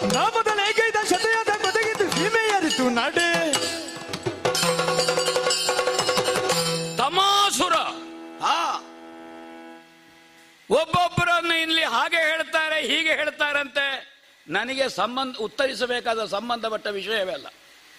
ನಾಮದ ಲೇಖೈದ ಶತಯಾದ ಕೊದಗಿದ್ದು ಸೀಮೆಯರಿತು ನಾಡೆ ತಮಾಸುರ ಹಾ ಒಬ್ಬೊಬ್ಬರನ್ನು ಇಲ್ಲಿ ಹಾಗೆ ಹೇಳ್ತಾರೆ ಹೀಗೆ ಹೇಳ್ತಾರಂತೆ ನನಗೆ ಸಂಬಂಧ ಉತ್ತರಿಸಬೇಕಾದ ಸಂಬಂಧಪಟ್ಟ ವಿಷಯವೇ ಅಲ್ಲ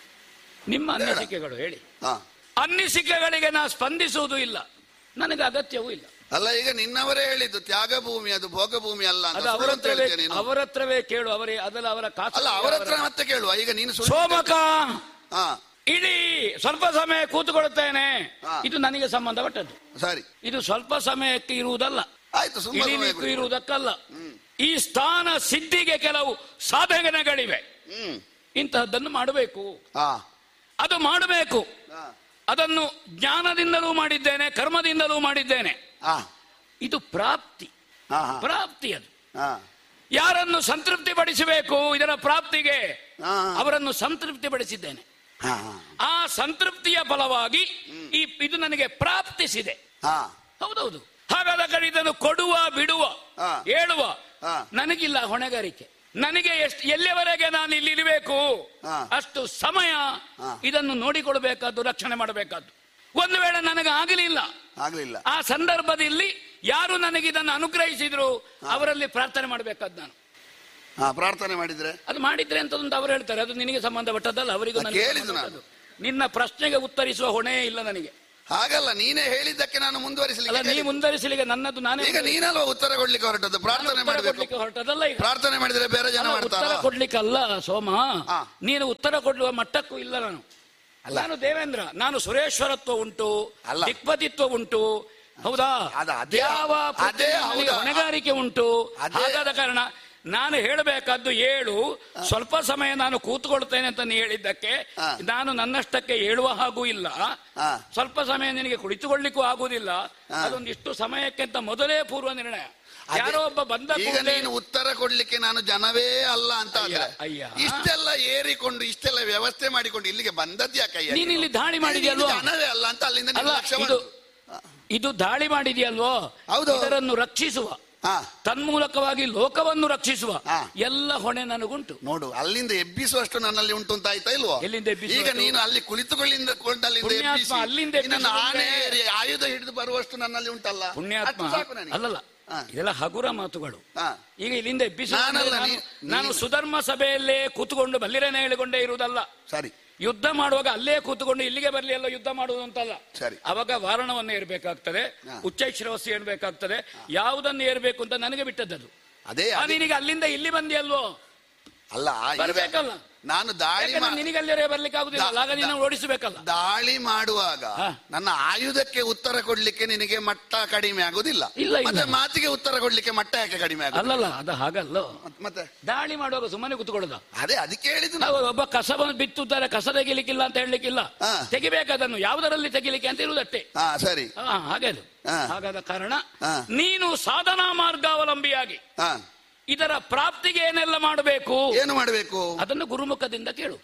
ನಿಮ್ಮ ಅನಿಸಿಕೆಗಳು ಹೇಳಿ ಹಾ ಅನಿಸಿಕೆಗಳಿಗೆ ನಾ ಸ್ಪಂದಿಸುವುದು ಇಲ್ಲ ನನಗೆ ಅಗತ್ಯವೂ ಇಲ್ಲ ಅಲ್ಲ ಈಗ ನಿನ್ನವರೇ ಹೇಳಿದ್ದು ತ್ಯಾಗ ಭೂಮಿ ಅದು ಭೋಗ ಭೂಮಿ ಅಲ್ಲ ಅಂತ ಅದು ಅವರ ಸುಳ್ಳು ಅಂತ ಹತ್ರವೇ ಹೇಳ್ತೀಯ ನೀನು ಅವರ ಹತ್ರವೇ ಕೇಳು ಅವರೇ ಅದೆಲ್ಲ ಅವರ ಅಲ್ಲ ಖಾಸಗಿ ಅವರ ಹತ್ರ ಅವರ- ಮತ್ತೆ ಕೇಳುವ ಈಗ ನೀನು ಸುಳ್ಳು ಸೋಮಕ ಹಾ ಇಡೀ ಸ್ವಲ್ಪ ಸಮಯ ಕೂತುಕೊಳ್ಳುತ್ತೇನೆ ಹಾ. ಇದು ನನಗೆ ಸಂಬಂಧಪಟ್ಟದ್ದು ಸರಿ ಇದು ಸ್ವಲ್ಪ ಸಮಯಕ್ಕೆ ಇರುವುದಲ್ಲ ಆಯ್ತು ಸುಮ್ಮನೆ ಇಳಿಲಿಕ್ಕೂ ಇರುವುದಕ್ಕಲ್ಲ ಈ ಸ್ಥಾನ ಸಿದ್ಧಿಗೆ ಕೆಲವು ಸಾಧನೆಗಳಿವೆ ಹ್ಮ್ ಇಂತಹದ್ದನ್ನು ಮಾಡಬೇಕು ಹಾ ಅದು ಮಾಡಬೇಕು ಹಾ. ಅದನ್ನು ಜ್ಞಾನದಿಂದಲೂ ಮಾಡಿದ್ದೇನೆ ಕರ್ಮದಿಂದಲೂ ಮಾಡಿದ್ದೇನೆ ಹಾ ಇದು ಪ್ರಾಪ್ತಿ ಹಾ ಹಾ ಪ್ರಾಪ್ತಿ ಅದು ಹಾ ಯಾರನ್ನು ಸಂತೃಪ್ತಿ ಪಡಿಸಬೇಕು ಇದರ ಪ್ರಾಪ್ತಿಗೆ ಹಾ. ಅವರನ್ನು ಸಂತೃಪ್ತಿ ಪಡಿಸಿದ್ದೇನೆ ಹಾ ಹಾ ಆ ಸಂತೃಪ್ತಿಯ ಫಲವಾಗಿ ಈ ಇದು ನನಗೆ ಪ್ರಾಪ್ತಿಸಿದೆ ಹಾ ಹೌದೌದು ಹಾಗಾದ ಕಡೆ ಇದನ್ನು ಕೊಡುವ ಬಿಡುವ ಹಾ. ಹೇಳುವ ಹಾ. ನನಗಿಲ್ಲ ಹೊಣೆಗಾರಿಕೆ ನನಗೆ ಎಷ್ಟು ಎಲ್ಲಿಯವರೆಗೆ ನಾನು ಇಲ್ಲಿ ಇರಬೇಕು ಹಾ. ಅಷ್ಟು ಸಮಯ ಹಾ. ಇದನ್ನು ನೋಡಿಕೊಳ್ಬೇಕಾದ್ದು ರಕ್ಷಣೆ ಮಾಡಬೇಕಾದ್ದು ಒಂದು ವೇಳೆ ನನಗೆ ಆಗಲಿಲ್ಲ ಆಗ್ಲಿಲ್ಲ ಆ ಸಂದರ್ಭದಲ್ಲಿ ಯಾರು ನನಗೆ ಇದನ್ನು ಅನುಗ್ರಹಿಸಿದ್ರು ಅವರಲ್ಲಿ ಪ್ರಾರ್ಥನೆ ಮಾಡಬೇಕಾದ್ದು ನಾನು ಹಾ ಪ್ರಾರ್ಥನೆ ಮಾಡಿದ್ರೆ ಅದು ಮಾಡಿದ್ರೆ ಅಂತ ಒಂದು ಅವರು ಹೇಳ್ತಾರೆ ಅದು ನಿನಗೆ ಸಂಬಂಧಪಟ್ಟದ್ದಲ್ಲ ಅವರಿಗೂ ಅದು ನನಗೆ ಕೇಳಿದ್ದು ಸಂಬಂಧಪಟ್ಟದ್ದು. ನಿನ್ನ ಪ್ರಶ್ನೆಗೆ ಉತ್ತರಿಸುವ ಹೊಣೆ ಇಲ್ಲ ನನಗೆ ಹಾಗಲ್ಲ ನೀನೇ ಹೇಳಿದ್ದಕ್ಕೆ ನಾನು ಅಲ್ಲ ಮುಂದುವರಿಸಲಿಕ್ಕೆ ನೀ ಕೇಳಿದ್ದು. ಮುಂದರಿಸಲಿಕ್ಕೆ ನನ್ನದು ನಾನೇ ಈಗ ನೀನಲ್ವಾ ಉತ್ತರ ಕೊಡ್ಲಿಕ್ಕೆ ಹೊರಟದ್ದು ಪ್ರಾರ್ಥನೆ ಉತ್ತರ ಮಾಡಬೇಕು ಕೊಡ್ಲಿಕ್ಕೆ ಹೊರಟದಲ್ಲ ಈಗ ಪ್ರಾರ್ಥನೆ ಮಾಡಿದ್ರೆ ಬೇರೆ ಜನ ನಾನು ಮಾಡ್ತಾರ ಉತ್ತರ ಕೊಡ್ಲಿಕ್ಕಲ್ಲ ಸೋಮ ಹಾ. ನೀನು ಉತ್ತರ ಕೊಡುವ ಮಟ್ಟಕ್ಕೂ ಇಲ್ಲ ನಾನು ನಾನು ದೇವೇಂದ್ರ ನಾನು ಸುರೇಶ್ವರತ್ವ ಉಂಟು ಅಲ್ಲ. ದಿಕ್ಪತಿತ್ವ ಉಂಟು ಹೌದಾ ಅದು ಅದೇ- ಯಾವ ಅದೇ ಪ್ರತಿಯೊಂದು ನನಗೆ ಹೌದಾ? ಹೊಣೆಗಾರಿಕೆ ಉಂಟು ಅದೇ- ಹಾಗಾದ ಕಾರಣ ನಾನು ಹೇಳಬೇಕಾದ್ದು ಏಳು ಸ್ವಲ್ಪ ಸಮಯ ನಾನು ಕೂತ್ಕೊಳ್ತೇನೆ ಅಂತ ನೀ ಹೇಳಿದ್ದಕ್ಕೆ ಹಾ. ನಾನು ನನ್ನಷ್ಟಕ್ಕೆ ಹೇಳುವ ಹಾಗೂ ಇಲ್ಲ ಹಾ. ಸ್ವಲ್ಪ ಸಮಯ ನಿನಗೆ ಕುಳಿತುಕೊಳ್ಳಿಕ್ಕೂ ಆಗುವುದಿಲ್ಲ ಹಾ. ಅದೊಂದಿಷ್ಟು ಸಮಯಕ್ಕೆ ಅಂತ ಮೊದಲೇ ಪೂರ್ವ ನಿರ್ಣಯ ಅದೇ- ಯಾರೋ ಒಬ್ಬ ಬಂದ ಈಗ ಕೂಡ್ಲೇ- ನೀನು ಉತ್ತರ ಕೊಡ್ಲಿಕ್ಕೆ ನಾನು ಜನವೇ ಅಲ್ಲ ಅಂತ ಅಯ್ಯ, ಅಂದ್ರೆ ಅಯ್ಯ. ಇಷ್ಟೆಲ್ಲ ಏರಿಕೊಂಡು ಇಷ್ಟೆಲ್ಲ ವ್ಯವಸ್ಥೆ ಮಾಡಿಕೊಂಡು ಇಲ್ಲಿಗೆ ಬಂದದ್ದು ಯಾಕಯ್ಯ ನೀನು ಇಲ್ಲಿ ದಾಳಿ ನೀನು ಮಾಡಿದ್ಯಲ್ವಾ ಜನವೇ ಅಲ್ಲ ಅಂತ ಅಲ್ಲಿಂದ ಅಲ್ಲ ನಿರ್ಲಕ್ಷ್ಯ ಇದು ಮಾಡುದು. ಇದು ದಾಳಿ ಮಾಡಿದೆಯಲ್ವೋ ಹೌದು. ಇದರನ್ನು ರಕ್ಷಿಸುವ ಹಾ ತನ್ಮೂಲಕವಾಗಿ ಲೋಕವನ್ನು ರಕ್ಷಿಸುವ ಹಾ. ಎಲ್ಲ ಹೊಣೆ ನನಗುಂಟು ನೋಡು ಅಲ್ಲಿಂದ ಎಬ್ಬಿಸುವಷ್ಟು ನನ್ನಲ್ಲಿ ಉಂಟು ಅಂತ ಆಯ್ತಾ ಇಲ್ವೋ ಎಲ್ಲಿಂದ ಎಬ್ಬಿಸುವಷ್ಟು? ಈಗ ನೀನು ಅಲ್ಲಿ ಕುಳಿತುಕೊಳ್ಳಿಂದ ಕೊಂಡಲ್ಲಿಂದ ಪುಣ್ಯಾತ್ಮ, ಎಬ್ಬಿಸಿ ಅಲ್ಲಿಂದ ನಿನ್ನನ್ನು ಎಬ್ಬಿಸುವುದೇ- ಆನೆ ಏರಿ ಆಯುಧ ಹಿಡಿದು ಬರುವಷ್ಟು ನನ್ನಲ್ಲಿ ಉಂಟಲ್ಲ ಪುಣ್ಯಾತ್ಮ ಅಷ್ಟು ಸಾಕು ನನಗೆ. ಅಲ್ಲಲ್ಲ ಹಾ. ಇದೆಲ್ಲ ಹಗುರ ಮಾತುಗಳು ಹಾ. ಈಗ ಇಲ್ಲಿಂದ ಎಬ್ಬಿಸುವ ನಾನಲ್ಲ, ನಾನು- ನೀ- ನಾನು ನೀನು- ಸುಧರ್ಮ ಸಭೆಯಲ್ಲೇ ಕೂತ್ಕೊಂಡು ಬಲ್ಲಿರನೆ ಹೇಳಿಕೊಂಡೇ ಇರುವುದಲ್ಲ ಸರಿ ಯುದ್ಧ ಮಾಡುವಾಗ ಅಲ್ಲೇ ಕೂತ್ಕೊಂಡು ಇಲ್ಲಿಗೆ ಬರಲಿ ಎಲ್ಲ ಯುದ್ಧ ಮಾಡುವುದು ಅಂತಲ್ಲ ಸರಿ. ಅವಾಗ ವಾರಣವನ್ನು ಏರ್ಬೇಕಾಗ್ತದೆ ಹಾ. ಉಚ್ಚೈಶ್ರವಸ್ಸು ಏರ್ಬೇಕಾಗ್ತದೆ ಯಾವುದನ್ನು ಏರ್ಬೇಕು ಅಂತ ನನಗೆ ಬಿಟ್ಟದ್ದು ಅದೇ ಆ ಅದೇ- ನಿನಗೆ ಅಲ್ಲಿಂದ ಇಲ್ಲಿ ಬಂದಿಯಲ್ವೋ ಅಲ್ಲ ಈಗ ಬರ್ಬೇಕಲ್ಲ ನಾನು ದಾಳಿ ಯಾಕಂದ್ರೆ ಮಾ- ನಿನಗೆ ಅಲ್ಲೇ ಬರ್ಲಿಕ್ಕೆ ಆಗುದಿಲ್ಲ ದಾ- ಆಗ ನಿನ್ನ ಓಡಿಸಬೇಕಲ್ಲ ದಾಳಿ ಮಾಡುವಾಗ ಹಾ. ನನ್ನ ಆಯುಧಕ್ಕೆ ಉತ್ತರ ಕೊಡ್ಲಿಕ್ಕೆ ನಿನಗೆ ಮಟ್ಟ ಕಡಿಮೆ ಆಗುದಿಲ್ಲ ಇಲ್ಲ, ಇಲ್ಲ. ಮತ್ತೆ ಮಾತಿಗೆ ಉತ್ತರ ಕೊಡ್ಲಿಕ್ಕೆ ಮಟ್ಟ ಯಾಕೆ ಕಡಿಮೆ ಆಗುದು ಅಲ್ಲಲ್ಲ ಅದು ಹಾಗಲ್ಲ ಮತ್ತೆ ದಾಳಿ ಮಾಡುವಾಗ ಸುಮ್ಮನೆ ಕೂತ್ಕೊಳ್ಳೋದ ಅದೇ ಅದಕ್ಕೆ ಹೇಳಿದ್ದು ನಾನು. ಒಬ್ಬ ಕಸವನ್ನು ಬಿತ್ತುತ್ತಾರೆ ಕಸ ತೆಗಿಲಿಕ್ಕಿಲ್ಲ ಅಂತ ಹೇಳಲಿಕ್ಕಿಲ್ಲ ಹಾ. ತೆಗಿಬೇಕದನ್ನು ಯಾವುದರಲ್ಲಿ ತೆಗಿಲಿಕ್ಕೆ ಅಂತ ಇರುವುದಷ್ಟೇ ಹಾ ಸರಿ ಹಾ, ಹಾಗೆ ಅದು ಹಾ. ಹಾಗಾದ ಕಾರಣ ಹಾ. ನೀನು ಸಾಧನಾ ಮಾರ್ಗಾವಲಂಬಿಯಾಗಿ ಹಾ ಇದರ ಪ್ರಾಪ್ತಿಗೆ ಏನೆಲ್ಲ ಮಾಡಬೇಕು ಏನು ಮಾಡಬೇಕು ಅದನ್ನು ಗುರುಮುಖದಿಂದ ಕೇಳು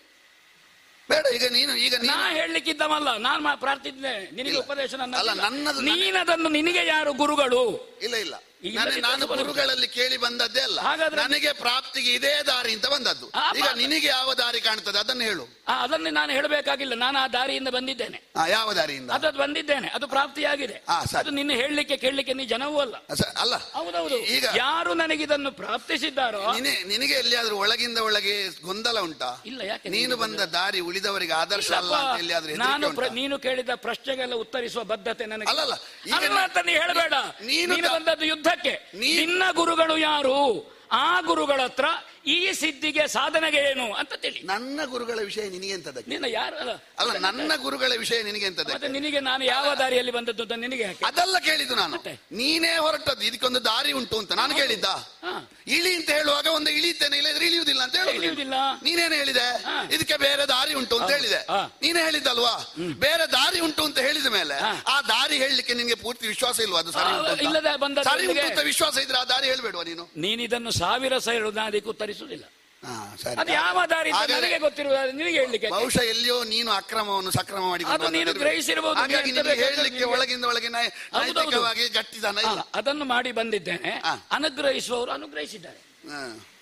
ಬೇಡ ಈಗ ನೀನು ಈಗ ನಾ ನೀನು ಹೇಳಲಿಕ್ಕಿದ್ದವಲ್ಲ ನಾನು ಮಾ- ಪ್ರಾರ್ಥಿಸಿದ್ದೆ ನಿನಗೆ ಇಲ್ಲ. ಉಪದೇಶ ನನ್ನ ಅಲ್ಲ, ನನ್ನದು- ನೀನದನ್ನು ನಿನಗೆ ಯಾರು ಗುರುಗಳು ಇಲ್ಲ ಇಲ್ಲ ಈಗ ನಾನು- ಇಲ್ಲದಿದ್ರೆ ನಾನು ಬರುವುದು. ಗುರುಗಳಲ್ಲಿ ಕೇಳಿ ಬಂದದ್ದೇ ಅಲ್ಲ ಹಾಗಾದ್ರೆ- ನನಗೆ ಪ್ರಾಪ್ತಿಗೆ ಇದೇ ದಾರಿ ಅಂತ ಬಂದದ್ದು ಆ, ಈಗ ಬಾ- ನಿನಗೆ ಯಾವ ದಾರಿ ಕಾಣ್ತದೆ ಅದನ್ನು ಹೇಳು ಆ, ಅದನ್ನು ನಾನು ಹೇಳಬೇಕಾಗಿಲ್ಲ ನಾನು ಆ ದಾರಿಯಿಂದ ಬಂದಿದ್ದೇನೆ ಆ, ಯಾವ ದಾರಿಯಿಂದ ಅದು ಬಂದಿದ್ದೇನೆ ಅದು ಪ್ರಾಪ್ತಿಯಾಗಿದೆ ಆ, ಸರಿ. ಅದು ನಿನ್ನ ಹೇಳಲಿಕ್ಕೆ ಕೇಳಲಿಕ್ಕೆ ನೀ ಜನವೂ ಅಲ್ಲ ಸ- ಅಲ್ಲ ಹೌದೌದು ಈಗ ಯಾರು ನನಗಿದನ್ನು ಪ್ರಾಪ್ತಿಸಿದ್ದಾರೋ ನಿನೆ ನಿನಗೆ ಎಲ್ಲಿಯಾದ್ರೂ ಒಳಗಿಂದ ಒಳಗೆ ಗೊಂದಲ ಉಂಟಾ ಇಲ್ಲ ಯಾಕೆ ನೀನು ಬಂದ ದಾರಿ ಉಳಿದವರಿಗೆ ಆದರ್ಶ ಅಲ್ಲ ಅಂತ ಎಲ್ಲಿಯಾದ್ರೂ ಹೆದರಿಕೆ ನಾನು ಉಂಟಾ? ಪ್ರ- ನೀನು ಕೇಳಿದ ಪ್ರಶ್ನೆಗೆಲ್ಲ ಉತ್ತರಿಸುವ ಬದ್ಧತೆ ನನಗೆ ಅಲ್ಲಲ್ಲ, ಈಗ ಅಲ್ಲ ಅಂತ ನೀ ಹೇಳಬೇಡ ನೀನು ನೀನು ತ- ಬಂದದ್ದು ಯುದ್ಧಕ್ಕೆ ನೀ- ನಿನ್ನ ಗುರುಗಳು ಯಾರು ಆ ಗುರುಗಳ ಹತ್ರ ಈ ಸಿದ್ಧಿಗೆ ಸಾಧನೆಗೆ ಏನು ಅಂತ ತಿಳಿ ನನ್ನ ಗುರುಗಳ ವಿಷಯ ನಿನಗೆ ಎಂತದಕ್ಕೆ ನಿನ್ನ ಯಾರು ಅಲ್ಲ ಅಲ್ಲ ನನ್ನ ಗುರುಗಳ ವಿಷಯ ನಿನಗೆ ಎಂತದಕ್ಕೆ ಮತ್ತೆ ನಿನಗೆ ನಾನು ಯಾವ ದಾರಿಯಲ್ಲಿ ಬಂದದ್ದು ಅಂತ ನಿನಗೆ ಯಾಕೆ ಅದಲ್ಲ ಕೇಳಿದ್ದು ನಾನು ಮತ್ತೆ? ನೀನೇ ಹೊರಟದ್ದು ಇದಕ್ಕೊಂದು ದಾರಿ ಉಂಟು ಅಂತ ನಾನು ಕೇಳಿದ್ದ ಹಾ. ಇಳಿ ಅಂತ ಹೇಳುವಾಗ ಒಂದು ಇಳಿತೇನೆ ಇಲ್ಲದ್ರೆ ಇಳಿಯುವುದಿಲ್ಲ ಅಂತ ಹೇಳುದು ನೀನು. ಇಳಿಯುವುದಿಲ್ಲ. ನೀನೇನು ಹೇಳಿದೆ ಹಾ. ಇದಕ್ಕೆ ಬೇರೆ ದಾರಿ ಉಂಟು ಅಂತ ಹಾ. ಹೇಳಿದೆ ಹಾ. ನೀನೇ ಹೇಳಿದ್ದಲ್ವಾ ಬೇರೆ ದಾರಿ ಉಂಟು ಅಂತ ಹೇಳಿದ ಮೇಲೆ ಹಾ. ಆ ದಾರಿ ಹೇಳಲಿಕ್ಕೆ ನಿನ್ಗೆ ಪೂರ್ತಿ ವಿಶ್ವಾಸ ಇಲ್ವಾ ಅದು ಸರಿ ಆ, ಉಂಟು ಅಂತ? ಇಲ್ಲದೆ ಬಂದದ್ದು ಸರಿ ಉಂಟು ನಿನಗೆ- ಅಂತ ವಿಶ್ವಾಸ ಇದ್ರೆ ಆ ದಾರಿ ಹೇಳ್ಬೇಡುವ ನೀನು ನೀನು ಇದನ್ನು ಸಾವಿರ ಸಾವಿರ ಅದಕ್ಕೆ ಉತ್ತರಿಸುವುದಿಲ್ಲ ಹಾ, ಸರಿ. ಅದು ಯಾವ ದಾರಿ ಅಂತ ಹಾಗಾದ್ರೆ ನನಗೆ ಗೊತ್ತಿರುವ ನಿನಗೆ ಹೇಳಲಿಕ್ಕೆ ಬಹುಶಃ ಎಲ್ಲಿಯೋ ನೀನು ಅಕ್ರಮವನ್ನು ಸಕ್ರಮ ಮಾಡಿಕೊಂಡು ಅದು ನೀನು ಬಂದದ್ದು. ಗ್ರಹಿಸಿರ್ಬೋದು, ಹಾಗಾಗಿ ನೀನು ನಿನಗೆ ಎಂತ ಹೇಳಲಿಕ್ಕೆ ಬೇಕಾದ್ರೂ ಒಳಗಿಂದ ಒಳಗೆ ನೈ- ಹೌದೌದು. ನೈತಿಕವಾಗಿ ಗಟ್ಟಿದಾನ ಇಲ್ಲ ಆ, ಅದನ್ನು ಮಾಡಿ ಬಂದಿದ್ದೇನೆ ಹಾ. ಅನುಗ್ರಹಿಸುವವರು ಅನುಗ್ರಹಿಸಿದ್ದಾರೆ ಹಾ.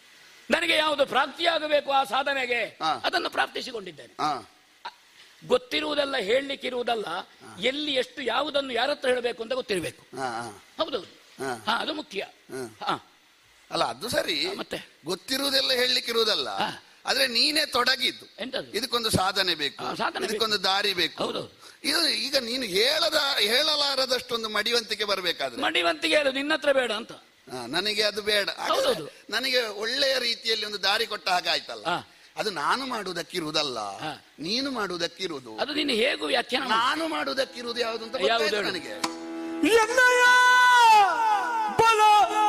ನನಗೆ ಯಾವುದು ಪ್ರಾಪ್ತಿಯಾಗಬೇಕು ಆ ಸಾಧನೆಗೆ ಹಾ. ಅದನ್ನು ಪ್ರಾಪ್ತಿಸಿಕೊಂಡಿದ್ದೇನೆ ಹಾ ಗೊತ್ತಿರುವುದೆಲ್ಲ ಹೇಳಲಿಕ್ಕಿರುವುದಲ್ಲ ಎಲ್ಲಿ ಎಷ್ಟು ಯಾವುದನ್ನು ಯಾರ ಹತ್ರ ಹೇಳಬೇಕು ಅಂತ ಗೊತ್ತಿರಬೇಕು ಹಾ ಹಾ ಹೌದೌದು ಹಾ. ಹಾ ಅದು ಮುಖ್ಯ ಹಾ. ಹಾ ಅಲ್ಲ ಅದು ಸರಿ ಮತ್ತೆ? ಗೊತ್ತಿರುವುದೆಲ್ಲ ಹೇಳಲಿಕ್ಕಿರುವುದಲ್ಲ ಹಾ. ಆದ್ರೆ ನೀನೇ ತೊಡಗಿದ್ದು ಎಂತದು ಇದಕ್ಕೊಂದು ಸಾಧನೆ ಬೇಕು ಹಾ, ಸಾಧನೆ ಬೇಕು. ಇದಕ್ಕೊಂದು ದಾರಿ ಬೇಕು ಹೌದು. ಇದು ಈಗ ನೀನು ಹೇಳದ ಹೇಳಲಾರದಷ್ಟೊಂದು ಮಡಿವಂತಿಕೆ ಬರಬೇಕಾದ್ರೆ ಮಡಿವಂತಿಗೆ ಹೇಳು ನಿನ್ನ ಹತ್ರ ಬೇಡ ಅಂತ ಹಾ, ನನಗೆ ಅದು ಬೇಡ ಹಾಗಾದ್ರೆ ಹೌದೌದು. ನನಗೆ ಒಳ್ಳೆಯ ರೀತಿಯಲ್ಲಿ ಒಂದು ದಾರಿ ಕೊಟ್ಟ ಹಾಗೆ ಆಯ್ತಲ್ಲ ಹಾ. ಅದು ನಾನು ಮಾಡುವುದಕ್ಕಿರುವುದಲ್ಲ ಹಾ. ನೀನು ಮಾಡುವುದಕ್ಕಿರುವುದು ಅದು ನೀನು ಹೇಗೂ ವ್ಯಾಖ್ಯಾನ ಮಾಡು. ನಾನು ಮಾಡುವುದಕ್ಕಿರುವುದು ಯಾವುದು ಅಂತ ಯಾವುದು ಗೊತ್ತಾಯ್ತು ಹೇಳು? ನನಗೆ ಎನ್ನಯ್ಯ ಬಲ